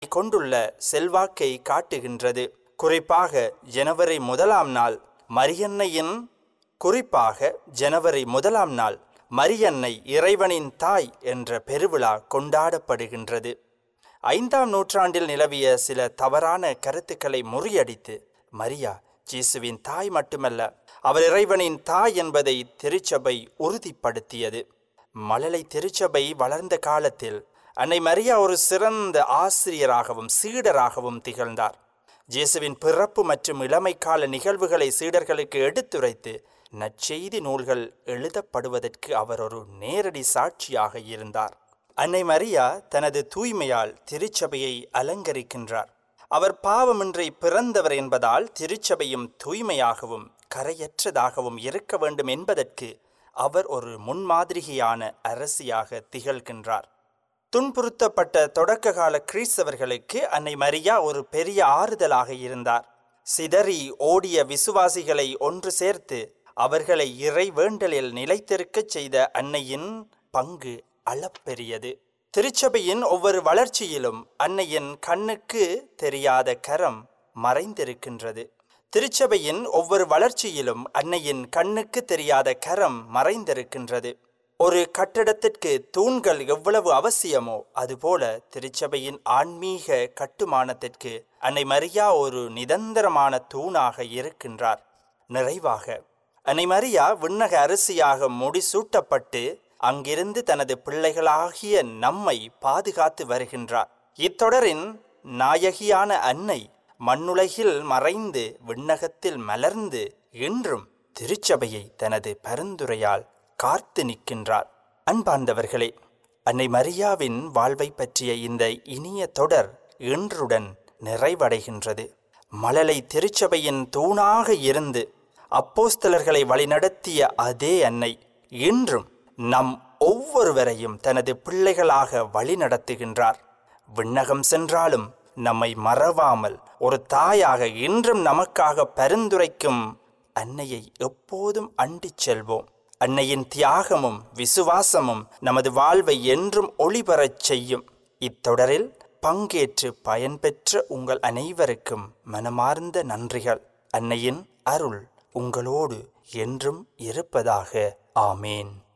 கொண்டுள்ள செல்வாக்கை காட்டுகின்றது குறிப்பாக ஜனவரி முதலாம் நாள் மரியன்னையின் குறிப்பாக ஜனவரி முதலாம் நாள் மரியன்னை இறைவனின் தாய் என்ற பெருவிழா கொண்டாடப்படுகின்றது ஐந்தாம் நூற்றாண்டில் நிலவிய சில தவறான கருத்துக்களை முறியடித்து மரியா ஜேசுவின் தாய் மட்டுமல்ல அவர் இறைவனின் தாய் என்பதை திருச்சபை உறுதிப்படுத்தியது மழலை திருச்சபை வளர்ந்த காலத்தில் அன்னை மரியா ஒரு சிறந்த ஆசிரியராகவும் சீடராகவும் திகழ்ந்தார் ஜேசுவின் பிறப்பு மற்றும் இளமை கால நிகழ்வுகளை சீடர்களுக்கு எடுத்துரைத்து நற்செய்தி நூல்கள் எழுதப்படுவதற்கு அவர் ஒரு நேரடி சாட்சியாக இருந்தார் அன்னை மரியா தனது தூய்மையால் திருச்சபையை அலங்கரிக்கின்றார் அவர் பாவமின்றி பிறந்தவர் என்பதால் திருச்சபையும் தூய்மையாகவும் கரையற்றதாகவும் இருக்க வேண்டும் என்பதற்கு அவர் ஒரு முன்மாதிரியான அரசியாக திகழ்கின்றார் துன்புறுத்தப்பட்ட தொடக்க கால கிறிஸ்தவர்களுக்கு அன்னை மரியா ஒரு பெரிய ஆறுதலாக இருந்தார் சிதறி ஓடிய விசுவாசிகளை ஒன்று சேர்த்து அவர்களை இறை வேண்டலில் நிலைத்திருக்கச் செய்த அன்னையின் பங்கு அளப்பெரியது திருச்சபையின் ஒவ்வொரு வளர்ச்சியிலும் அன்னையின் கண்ணுக்கு தெரியாத கரம் மறைந்திருக்கின்றது திருச்சபையின் ஒவ்வொரு வளர்ச்சியிலும் அன்னையின் கண்ணுக்கு தெரியாத கரம் மறைந்திருக்கின்றது ஒரு கட்டடத்திற்கு தூண்கள் எவ்வளவு அவசியமோ அதுபோல திருச்சபையின் ஆன்மீக கட்டுமானத்திற்கு அன்னை மரியா ஒரு நிரந்தரமான தூணாக இருக்கின்றார் நிறைவாக அன்னை மரியா விண்ணக அரசியாக முடிசூட்டப்பட்டு அங்கிருந்து தனது பிள்ளைகளாகிய நம்மை பாதுகாத்து வருகின்றார் இத்தொடரின் நாயகியான அன்னை மண்ணுலகில் மறைந்து விண்ணகத்தில் மலர்ந்து இன்றும் திருச்சபையை தனது பரிந்துரையால் காத்து நிற்கின்றார் அன்பார்ந்தவர்களே அன்னை மரியாவின் வாழ்வை பற்றிய இந்த இனிய தொடர் இன்றுடன் நிறைவடைகின்றது மழலை திருச்சபையின் தூணாக இருந்து அப்போஸ்தலர்களை வழிநடத்திய அதே அன்னை இன்றும் நம் ஒவ்வொருவரையும் தனது பிள்ளைகளாக வழிநடத்துகின்றார் விண்ணகம் சென்றாலும் நம்மை மறவாமல் ஒரு தாயாக இன்றும் நமக்காக பரிந்துரைக்கும் அன்னையை எப்போதும் அண்டிச் செல்வோம் அன்னையின் தியாகமும் விசுவாசமும் நமது வாழ்வை என்றும் ஒளிபரச் செய்யும் இத்தொடரில் பங்கேற்று பயன்பெற்ற உங்கள் அனைவருக்கும் மனமார்ந்த நன்றிகள் அன்னையின் அருள் உங்களோடு என்றும் இருப்பதாக ஆமேன்